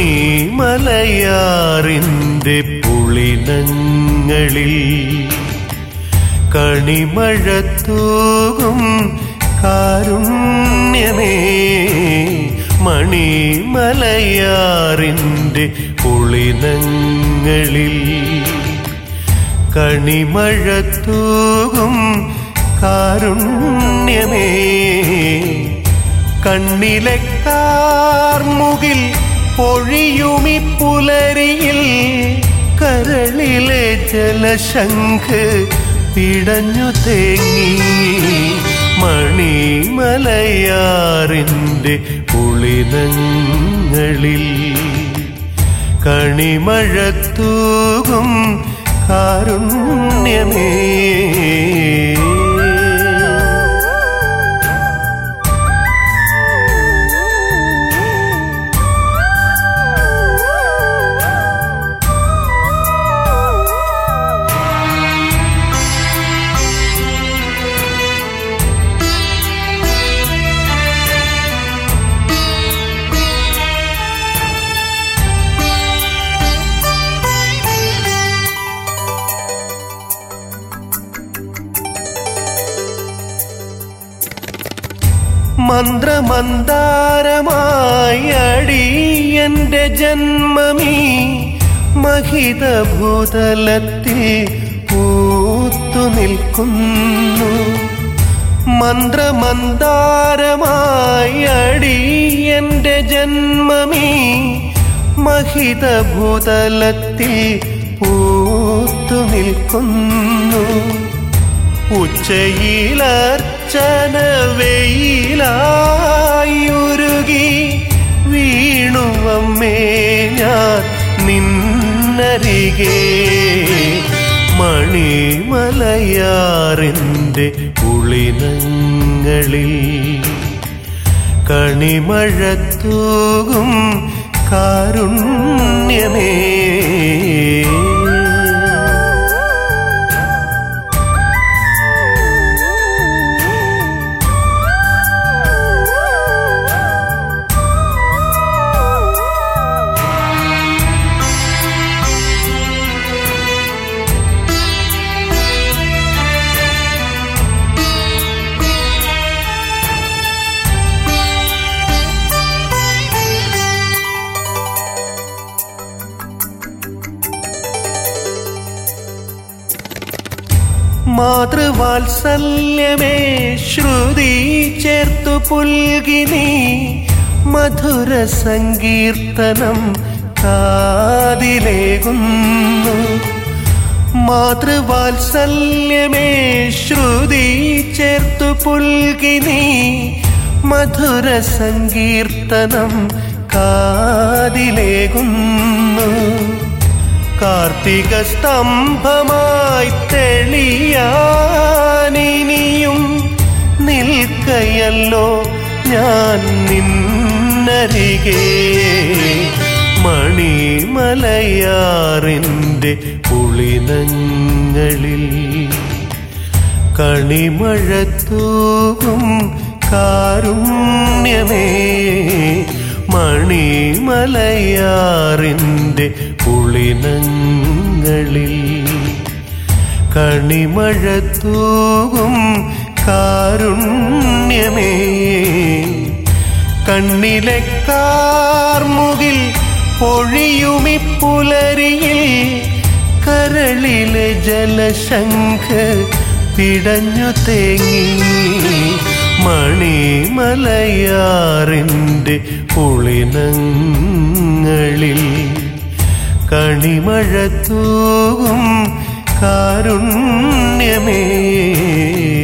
മണിമലയാറിൻ്റെ പുളിനങ്ങളിൽ കണിമഴത്തൂകും കാരുണ്യമേ മണിമലയാറിൻ്റെ പുളിനങ്ങളിൽ കണിമഴത്തൂകും കാരുണ്യമേ കണ്ണിലെ കാർമുകിൽ പൊഴിയുമി പുലരിയിൽ കരളിലെ ജലശംഖ് പിടഞ്ഞു തേങ്ങി മണിമലയാറിൻ്റെ പുളിനങ്ങളിൽ കണിമഴത്തൂകും കാരുണ്യമേ മന്ത്രമന്ദാരമായി അടിയന്റെ ജന്മമീ മഹിതഭൂതലത്തിൽ പൂത്തു നിൽക്കുന്നു മന്ത്രമന്ദാരമായി അടിയന്റെ ജന്മമീ മഹിതഭൂതലത്തിൽ പൂത്തു നിൽക്കുന്നു ഉച്ചയിലർച്ചന വെയിലായുരുകി വീണുവമ്മേ ഞാൻ നിന്നരികെ മണിമലയാറിൻ്റെ പുളിനങ്ങളിൽ കണിമഴത്തൂകും കാരുണ്യമേ മാതൃവാത്സല്യമേ ശ്രുതി ചേർത്തു പുൽകിനി മധുര സങ്കീർത്തനം കാതിലേകുന്നു മാതൃവാത്സല്യമേ ശ്രുതി ചേർത്തു പുൽകിനി മധുര സങ്കീർത്തനം കാതിലേകുന്നു കാർത്തിക സ്തംഭമായി തെളിയാനിനിയും നിൽക്കയല്ലോ ഞാൻ നിന്നരികെ മണിമലയാറിൻ്റെ പുളിനങ്ങളിൽ കണിമഴത്തൂകും കാരുണ്യമേ മണിമലയാറിൻ്റെ പുളിനങ്ങളിൽ കണിമഴത്തൂകും കാരുണ്യമേ കണ്ണിലെ കാർമുകിൽ പൊഴിയുമി പുലരിയിൽ കരളിലെ ജലശംഖ് പിടഞ്ഞു തേങ്ങി മണിമലയാറിൻ്റെ പുളിനങ്ങളിൽ കണിമഴത്തൂകും കാരുണ്യമേ